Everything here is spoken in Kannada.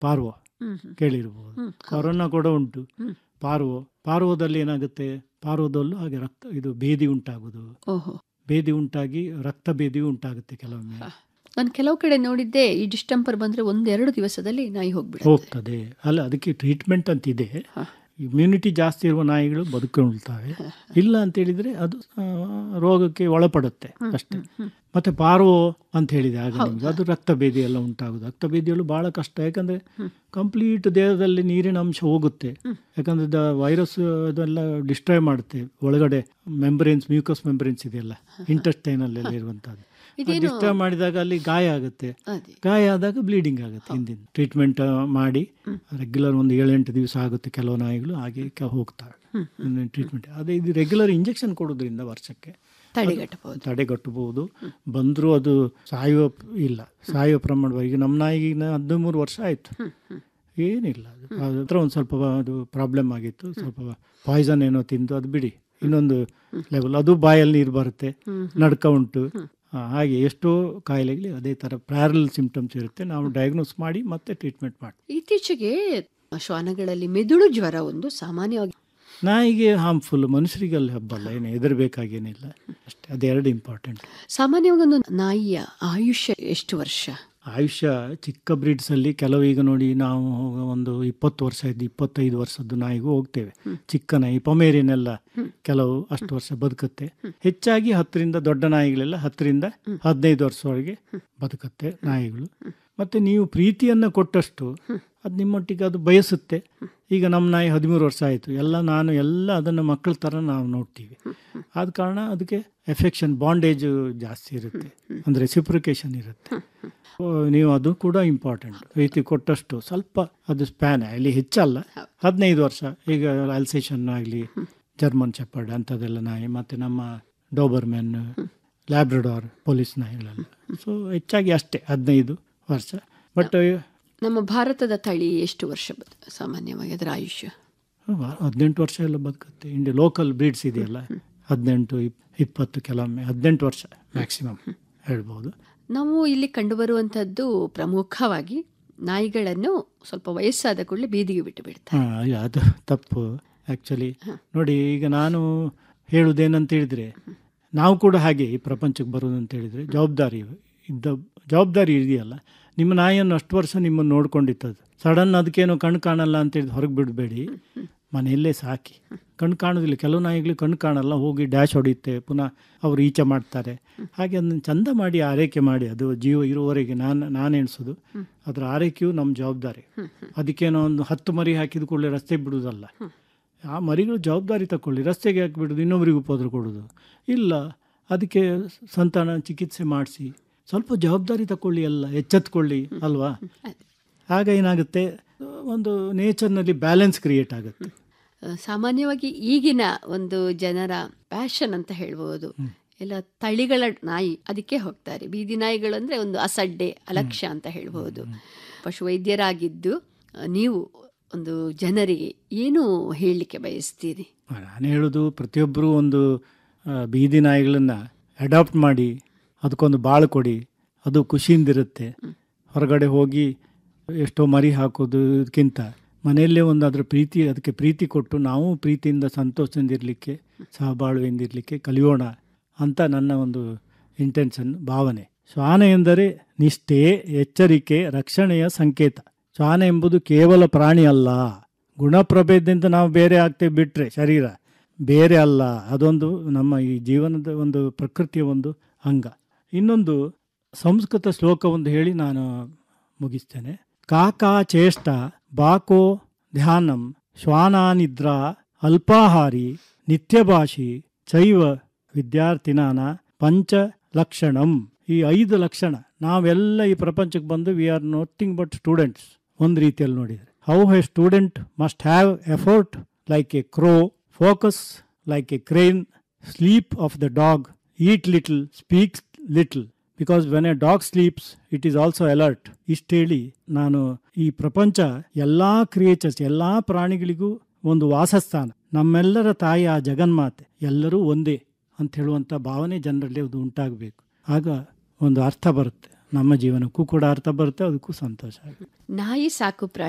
ಪಾರ್ವೋ ಹ್ಮ್ ಹ್ಮ್. ಕೇಳಿರ್ಬೋದು ಹ್ಮ್. ಕೊರೋನಾ ಕೂಡ ಉಂಟು ಹ್ಮ್. ಪಾರ್ವೋ ಪಾರ್ವೋದಲ್ಲಿ ಏನಾಗುತ್ತೆ ಪಾರ್ವೋದಲ್ಲೂ ಹಾಗೆ ರಕ್ತ ಇದು ಬೇದಿ ಉಂಟಾಗುದು ಓಹೋ ಬೇದಿ ಉಂಟಾಗಿ ರಕ್ತ ಬೇದಿಯೂ ಉಂಟಾಗುತ್ತೆ ಕೆಲವೊಮ್ಮೆ ನಾನು ಕೆಲವು ಕಡೆ ನೋಡಿದ್ದೆ ಈ ಡಿಸ್ಟೆಂಪರ್ ಬಂದ್ರೆ ಒಂದೆರಡು ದಿವಸದಲ್ಲಿ ನಾಯಿ ಹೋಗ್ಬಿಡುತ್ತೆ ಹೋಗ್ತದೆ ಅಲ್ಲ ಅದಕ್ಕೆ ಟ್ರೀಟ್ಮೆಂಟ್ ಅಂತ ಇದೆ ಹ. ಇಮ್ಯುನಿಟಿ ಜಾಸ್ತಿ ಇರುವ ನಾಯಿಗಳು ಬದುಕೊಳ್ಳುತ್ತವೆ ಇಲ್ಲ ಅಂತ ಹೇಳಿದ್ರೆ ಅದು ಆ, ರೋಗಕ್ಕೆ ಒಳಪಡುತ್ತೆ ಅಷ್ಟೇ ಮತ್ತೆ ಪಾರ್ವೋ ಅಂತ ಹೇಳಿದೆ ಆಗ ನಿಮ್ಗೆ ಅದು ರಕ್ತ ಭೇದಿ ಎಲ್ಲ ಉಂಟಾಗುದು ರಕ್ತ ಭೇದಿಯಲ್ಲೂ ಬಹಳ ಕಷ್ಟ ಯಾಕಂದ್ರೆ ಕಂಪ್ಲೀಟ್ ದೇಹದಲ್ಲಿ ನೀರಿನ ಅಂಶ ಹೋಗುತ್ತೆ ಯಾಕಂದ್ರೆ ವೈರಸ್ ಅದೆಲ್ಲ ಡಿಸ್ಟ್ರಾಯ್ ಮಾಡುತ್ತೆ ಒಳಗಡೆ ಮೆಂಬ್ರೇನ್ಸ್ ಮ್ಯೂಕಸ್ ಮೆಂಬ್ರೇನ್ಸ್ ಇದೆಯಲ್ಲ ಇಂಟೆಸ್ಟೈನ್ ಅಲ್ಲೆಲ್ಲ ಇರುವಂತದ್ದು ಇದೇನು ಡಿಸ್ಟ್ರಾಯ್ ಮಾಡಿದಾಗ ಅಲ್ಲಿ ಗಾಯ ಆಗುತ್ತೆ ಅದೇ ಗಾಯ ಆದಾಗ ಬ್ಲೀಡಿಂಗ್ ಆಗುತ್ತೆ ಹಿಂದಿನ ಟ್ರೀಟ್ಮೆಂಟ್ ಮಾಡಿ ರೆಗ್ಯುಲರ್ ಒಂದು ಏಳೆಂಟು ದಿವಸ ಆಗುತ್ತೆ ಕೆಲವು ನಾಯಿಗಳು ಹಾಗೆ ಕ- ಹೋಗ್ತವೆ ಟ್ರೀಟ್ಮೆಂಟ್ ಅದೇ ಇದು ರೆಗ್ಯುಲರ್ ಇಂಜೆಕ್ಷನ್ ಕೊಡೋದ್ರಿಂದ ವರ್ಷಕ್ಕೆ ತಡೆಗಟ್ಟಬಹುದು ತಡೆಗಟ್ಟಬಹುದು ಬಂದರೂ ಅದು ಸಾಯುವ ಪ್- ಇಲ್ಲ ಸಾಯುವ ಪ್ರಮಾಣ ಈಗ ನಮ್ಮ ನಾಯಿಗೆ ಹದಿಮೂರು ವರ್ಷ ಆಯಿತು ಏನಿಲ್ಲ ಅದು ಅದ್ರ ಹತ್ರ ಒಂದು ಸ್ವಲ್ಪ ಅದು ಪ್ರಾಬ್ಲಮ್ ಆಗಿತ್ತು ಸ್ವಲ್ಪ ಪಾಯ್ಸನ್ ಏನೋ ತಿಂದು ಅದು ಬಿಡಿ ಇನ್ನೊಂದು ಲೆವೆಲ್ ಅದು ಬಾಯಲ್ಲಿ ನೀರು ಬರುತ್ತೆ ನಡ್ಕ ಉಂಟು ಆ, ಹಾಗೆ ಎಷ್ಟೋ ಕಾಯಿಲೆಗಳಿಗೆ ಅದೇ ಥರ ಪ್ಯಾರಲ್ ಸಿಂಪ್ಟಮ್ಸ್ ಇರುತ್ತೆ ನಾವು ಡಯಾಗ್ನೋಸ್ ಮಾಡಿ ಮತ್ತೆ ಟ್ರೀಟ್ಮೆಂಟ್ ಮಾಡ್ತೀವಿ ಇತ್ತೀಚೆಗೆ ಶ್ವಾನಗಳಲ್ಲಿ ಮೆದುಳು ಜ್ವರ ಒಂದು ಸಾಮಾನ್ಯವಾಗಿ ನಾಯಿಗೆ ಹಾರ್ಮ್ಫುಲ್ ಮನುಷ್ಯರಿಗೆ ಅಲ್ಲಿ ಹಬ್ಬಲ್ಲ ಏನು ಹೆದರ್ಬೇಕಾಗೇನಿಲ್ಲ ಅಷ್ಟೇ ಅದೆರಡು ಇಂಪಾರ್ಟೆಂಟ್ ಸಾಮಾನ್ಯವಾಗಿ ಒಂದು ನಾಯಿಯ ಆಯುಷ್ಯ ಎಷ್ಟು ವರ್ಷ ಆಯುಷ್ಯ ಚಿಕ್ಕ ಬ್ರೀಡ್ಸ್ ಅಲ್ಲಿ ಕೆಲವು ಈಗ ನೋಡಿ ನಾವು ಒಂದು ಇಪ್ಪತ್ತು ವರ್ಷ ಇದ್ದು ಇಪ್ಪತ್ತೈದು ವರ್ಷದ್ದು ನಾಯಿಗೂ ಹೋಗ್ತೇವೆ ಚಿಕ್ಕ ನಾಯಿ ಪೊಮೇರಿಯನ್ ಎಲ್ಲ ಕೆಲವು ಅಷ್ಟು ವರ್ಷ ಬದುಕುತ್ತೆ ಹೆಚ್ಚಾಗಿ ಹತ್ತರಿಂದ ದೊಡ್ಡ ನಾಯಿಗಳೆಲ್ಲ ಹತ್ತರಿಂದ ಹದಿನೈದು ವರ್ಷವರೆಗೆ ಬದುಕುತ್ತೆ ನಾಯಿಗಳು ಮತ್ತೆ ನೀವು ಪ್ರೀತಿಯನ್ನ ಕೊಟ್ಟಷ್ಟು ಅದು ನಿಮ್ಮೊಟ್ಟಿಗೆ ಅದು ಬಯಸುತ್ತೆ ಈಗ ನಮ್ಮ ನಾಯಿ ಹದಿಮೂರು ವರ್ಷ ಆಯಿತು ಎಲ್ಲ ನಾನು ಎಲ್ಲ ಅದನ್ನು ಮಕ್ಕಳ ಥರ ನಾವು ನೋಡ್ತೀವಿ ಆದ ಕಾರಣ ಅದಕ್ಕೆ ಎಫೆಕ್ಷನ್ ಬಾಂಡೇಜ್ ಜಾಸ್ತಿ ಇರುತ್ತೆ ಅಂದರೆ ಸಿಪ್ರಿಕೇಶನ್ ಇರುತ್ತೆ ಓ, ನೀವು ಅದು ಕೂಡ ಇಂಪಾರ್ಟೆಂಟ್ ಪ್ರೀತಿ ಕೊಟ್ಟಷ್ಟು ಸ್ವಲ್ಪ ಅದು ಸ್ಪ್ಯಾನ್ ಅಲ್ಲಿ ಹೆಚ್ಚಲ್ಲ ಹದಿನೈದು ವರ್ಷ ಈಗ ಅಲ್ಸೇಷನ್ ಆಗಲಿ ಜರ್ಮನ್ ಶೆಪರ್ಡ್ ಅಂಥದ್ದೆಲ್ಲ ನಾಯಿ ಮತ್ತು ನಮ್ಮ ಡೋಬರ್ಮೆನ್ ಲ್ಯಾಬ್ರಡಾರ್ ಪೊಲೀಸ್ ನಾಯಿಗಳೆಲ್ಲ ಸೊ ಹೆಚ್ಚಾಗಿ ಅಷ್ಟೇ ಹದಿನೈದು ವರ್ಷ ಬಟ್ ನಮ್ಮ ಭಾರತದ ತಳಿ ಎಷ್ಟು ವರ್ಷ ಬದು- ಸಾಮಾನ್ಯವಾಗಿ ಅದರ ಆಯುಷ್ಯ ಹದಿನೆಂಟು ವರ್ಷ ಎಲ್ಲ ಬದುಕುತ್ತೆ ಇಂಡಿಯಾ ಲೋಕಲ್ ಬ್ರೀಡ್ಸ್ ಇದೆಯಲ್ಲ ಹದಿನೆಂಟು ಇಪ್- ಇಪ್ಪತ್ತು ಕೆಲವೊಮ್ಮೆ ಹದಿನೆಂಟು ವರ್ಷ ಮ್ಯಾಕ್ಸಿಮಮ್ ಹೇಳ್ಬೋದು ನಾವು ಇಲ್ಲಿ ಕಂಡುಬರುವಂಥದ್ದು ಪ್ರಮುಖವಾಗಿ ನಾಯಿಗಳನ್ನು ಸ್ವಲ್ಪ ವಯಸ್ಸಾದ ಕೂಡಲೇ ಬೀದಿಗೆ ಬಿಟ್ಟು ಬಿಡ್ತಾರೆ ಹಾಂ ಅದು ತಪ್ಪು ಆ್ಯಕ್ಚುಲಿ ನೋಡಿ ಈಗ ನಾನು ಹೇಳುವುದೇನಂತ ಹೇಳಿದರೆ ನಾವು ಕೂಡ ಹಾಗೆ ಈ ಪ್ರಪಂಚಕ್ಕೆ ಬರೋದು ಅಂತ ಹೇಳಿದರೆ ಜವಾಬ್ದಾರಿ ಇದ್ದ ಜವಾಬ್ದಾರಿ ಇದೆಯಲ್ಲ ನಿಮ್ಮ ನಾಯಿಯನ್ನು ಅಷ್ಟು ವರ್ಷ ನಿಮ್ಮನ್ನು ನೋಡ್ಕೊಂಡಿತ್ತದು ಸಡನ್ ಅದಕ್ಕೇನೋ ಕಣ್ಣು ಕಾಣಲ್ಲ ಅಂತ ಹೇಳಿದ್ರೆ ಹೊರಗೆ ಬಿಡಬೇಡಿ ಮನೆಯಲ್ಲೇ ಸಾಕಿ ಕಣ್ಣು ಕಾಣೋದಿಲ್ಲ ಕೆಲವು ನಾಯಿಗಳು ಕಣ್ಣು ಕಾಣಲ್ಲ ಹೋಗಿ ಡ್ಯಾಶ್ ಹೊಡೆಯುತ್ತೆ ಪುನಃ ಅವರು ಈಚೆ ಮಾಡ್ತಾರೆ ಹಾಗೆ ಅದನ್ನು ಚಂದ ಮಾಡಿ ಆರೈಕೆ ಮಾಡಿ ಅದು ಜೀವ ಇರುವವರೆಗೆ ನಾನು ನಾನು ಎಣಿಸೋದು ಅದರ ಆರೈಕೆಯು ನಮ್ಮ ಜವಾಬ್ದಾರಿ ಅದಕ್ಕೇನೋ ಒಂದು ಹತ್ತು ಮರಿ ಹಾಕಿದ ಕೂಡಲೇ ರಸ್ತೆ ಬಿಡುವುದಲ್ಲ ಆ ಮರಿಗಳು ಜವಾಬ್ದಾರಿ ತಗೊಳ್ಳಿ ರಸ್ತೆಗೆ ಹಾಕಿ ಬಿಡೋದು ಇನ್ನೊಬ್ಬರಿಗೆ ಉಪದ್ರ ಕೊಡೋದು ಇಲ್ಲ ಅದಕ್ಕೆ ಸಂತಾನ ಚಿಕಿತ್ಸೆ ಮಾಡಿಸಿ ಸ್ವಲ್ಪ ಜವಾಬ್ದಾರಿ ತಗೊಳ್ಳಿ ಎಲ್ಲ ಎಚ್ಚೆತ್ಕೊಳ್ಳಿ ಅಲ್ವಾ ಆಗ ಏನಾಗುತ್ತೆ ಒಂದು ನೇಚರ್ನಲ್ಲಿ ಬ್ಯಾಲೆನ್ಸ್ ಕ್ರಿಯೇಟ್ ಆಗುತ್ತೆ ಆ, ಸಾಮಾನ್ಯವಾಗಿ ಈಗಿನ ಒಂದು ಜನರ ಪ್ಯಾಷನ್ ಅಂತ ಹೇಳ್ಬೋದು ಎಲ್ಲ ತಳಿಗಳ ನಾಯಿ ಅದಕ್ಕೆ ಹೋಗ್ತಾರೆ ಬೀದಿ ನಾಯಿಗಳು ಅಂದ್ರೆ ಒಂದು ಅಸಡ್ಡೆ ಅಲಕ್ಷ್ಯ ಅಂತ ಹೇಳ್ಬೋದು ಪಶುವೈದ್ಯರಾಗಿದ್ದು ಆ, ನೀವು ಒಂದು ಜನರಿಗೆ ಏನು ಹೇಳಲಿಕ್ಕೆ ಬಯಸ್ತೀರಿ ನಾನು ಹೇಳೋದು ಪ್ರತಿಯೊಬ್ಬರು ಒಂದು ಆ, ಬೀದಿ ನಾಯಿಗಳನ್ನು ಅಡಾಪ್ಟ್ ಮಾಡಿ ಅದಕ್ಕೊಂದು ಬಾಳು ಕೊಡಿ ಅದು ಖುಷಿಯಿಂದಿರುತ್ತೆ ಹೊರಗಡೆ ಹೋಗಿ ಎಷ್ಟೋ ಮರಿ ಹಾಕೋದಕ್ಕಿಂತ ಮನೆಯಲ್ಲೇ ಒಂದು ಅದರ ಪ್ರೀತಿ ಅದಕ್ಕೆ ಪ್ರೀತಿ ಕೊಟ್ಟು ನಾವು ಪ್ರೀತಿಯಿಂದ ಸಂತೋಷದಿಂದ ಇರಲಿಕ್ಕೆ ಸಹಬಾಳ್ವೆಯಿಂದ ಇರಲಿಕ್ಕೆ ಕಲಿಯೋಣ ಅಂತ ನನ್ನ ಒಂದು ಇಂಟೆನ್ಷನ್ ಭಾವನೆ ಶ್ವಾನ ಎಂದರೆ ನಿಷ್ಠೆ ಎಚ್ಚರಿಕೆ ರಕ್ಷಣೆಯ ಸಂಕೇತ ಶ್ವಾನ ಎಂಬುದು ಕೇವಲ ಪ್ರಾಣಿ ಅಲ್ಲ ಗುಣಪ್ರಭೇದದಿಂದ ನಾವು ಬೇರೆ ಆಗ್ತೇವೆ ಬಿಟ್ರೆ ಶರೀರ ಬೇರೆ ಅಲ್ಲ ಅದೊಂದು ನಮ್ಮ ಈ ಜೀವನದ ಒಂದು ಪ್ರಕೃತಿಯ ಒಂದು ಅಂಗ ಇನ್ನೊಂದು ಸಂಸ್ಕೃತ ಶ್ಲೋಕ ಒಂದು ಹೇಳಿ ನಾನು ಮುಗಿಸ್ತೇನೆ ಕಾಕಾ ಚೇಷ್ಟ ಬಾಕೋ ಧ್ಯಾನಂ ಶ್ವಾನಾನಿದ್ರಾ ಅಲ್ಪಾಹಾರಿ ನಿತ್ಯಭಾಷಿ ಚೈವ ವಿದ್ಯಾರ್ಥಿನಾನ ಪಂಚ ಲಕ್ಷಣಂ ಈ ಐದು ಲಕ್ಷಣ ನಾವೆಲ್ಲ ಈ ಪ್ರಪಂಚಕ್ಕೆ ಬಂದು we are nothing but students ಒಂದು ರೀತಿಯಲ್ಲಿ ನೋಡಿದರೆ how a student must have effort like a crow focus like a crane sleep of the dog eat little speaks little because when a dog sleeps it is also alert ಇಷ್ಟು ಹೇಳಿ ನಾನು ಈ ಪ್ರಪಂಚ ಎಲ್ಲಾ ಕ್ರಿಯೇಚರ್ಸ್ ಎಲ್ಲಾ ಪ್ರಾಣಿಗಳಿಗೂ ಒಂದು ವಾಸಸ್ಥಾನ ನಮ್ಮೆಲ್ಲರ ತಾಯಿ ಆ ಜಗನ್ಮಾತೆ ಎಲ್ಲರೂ ಒಂದೇ ಅಂತ ಹೇಳುವಂಥ ಭಾವನೆ ಜನರಲ್ಲಿ ಅದು ಉಂಟಾಗಬೇಕು ಆಗ ಒಂದು ಅರ್ಥ ಬರುತ್ತೆ ನಮ್ಮ ಜೀವನಕ್ಕೂ ಕೂಡ ಅರ್ಥ ಬರುತ್ತೆ ಅದಕ್ಕೂ ಸಂತೋಷ ಆಗುತ್ತೆ ನಾಯಿ ಸಾಕು ಪ್ರಾಣಿ